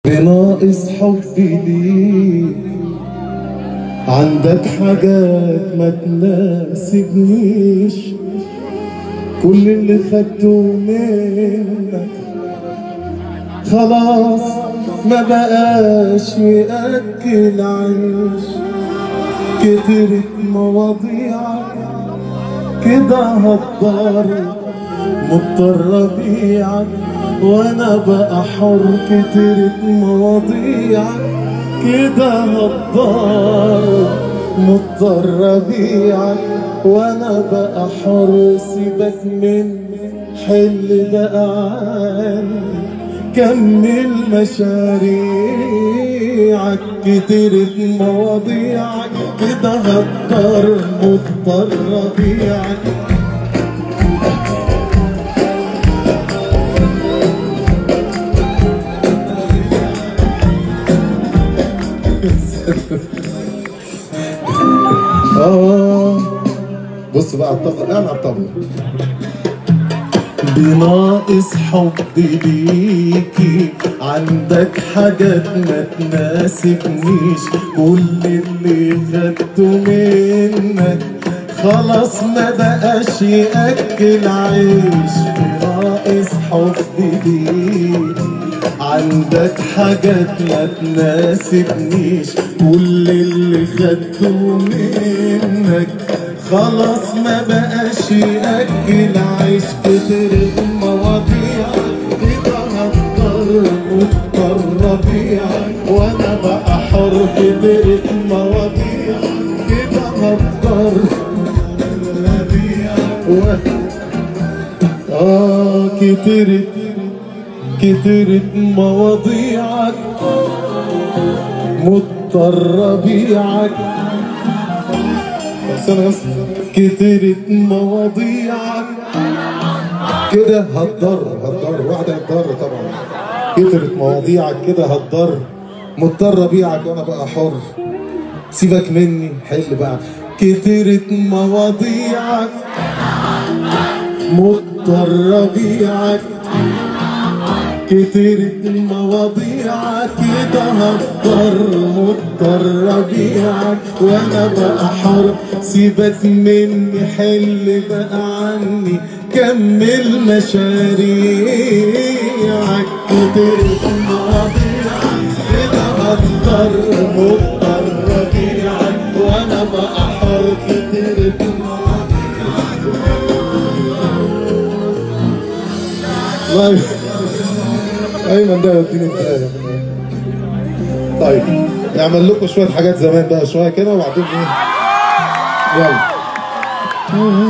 بناقص حبي ليك عندك حاجات ما تناسبنيش كل اللي خدته منك خلاص ما بقاش يأكل عيش كترت مواضيعك كده هتضر مضطر ابيعك وانا بقى حر كترت مواضيعك كده هتضر مضطر ابيعك وانا بقى حر سيبك من حل بقى عني كمل مشاريعك كترت مواضيعك كده هضطر مضطر ابيعك اه بص بقى على الطبلة انا على الطبلة بناقص حبي ليكي عندك حاجات ما تناسبنيش كل اللي خدته منك خلاص ما بقاش يأكل عيش بناقص حبي ليكي عندك حاجات ما تناسبنيش كل اللي خدته منك خلاص ما بقاش يأكل عيش كتر المواضيع كده هضطر مضطر ابيعك وانا بقى حر كتر المواضيع كده هضطر ابيعك و- اه كترت كترت مواضيعك مضطر ابيعك استنى بس كترت مواضيعك كده هتضر هتضر واحدة هتضر طبعا كترت مواضيعك كده هتضر مضطر ابيعك وانا بقى حر سيبك مني حل بقى كترت مواضيعك مضطر ابيعك كترت المواضيع كده هضطر مضطر ابيعك وانا بقى حر سيبك مني حل بقى عني كمل مشاريعك كترت المواضيع كده هضطر مضطر ابيعك وانا بقى حر كترت المواضيع ايمن ده يوديني في الآية. طيب نعمل لكم شويه حاجات زمان بقى شويه كده وبعدين ايه يلا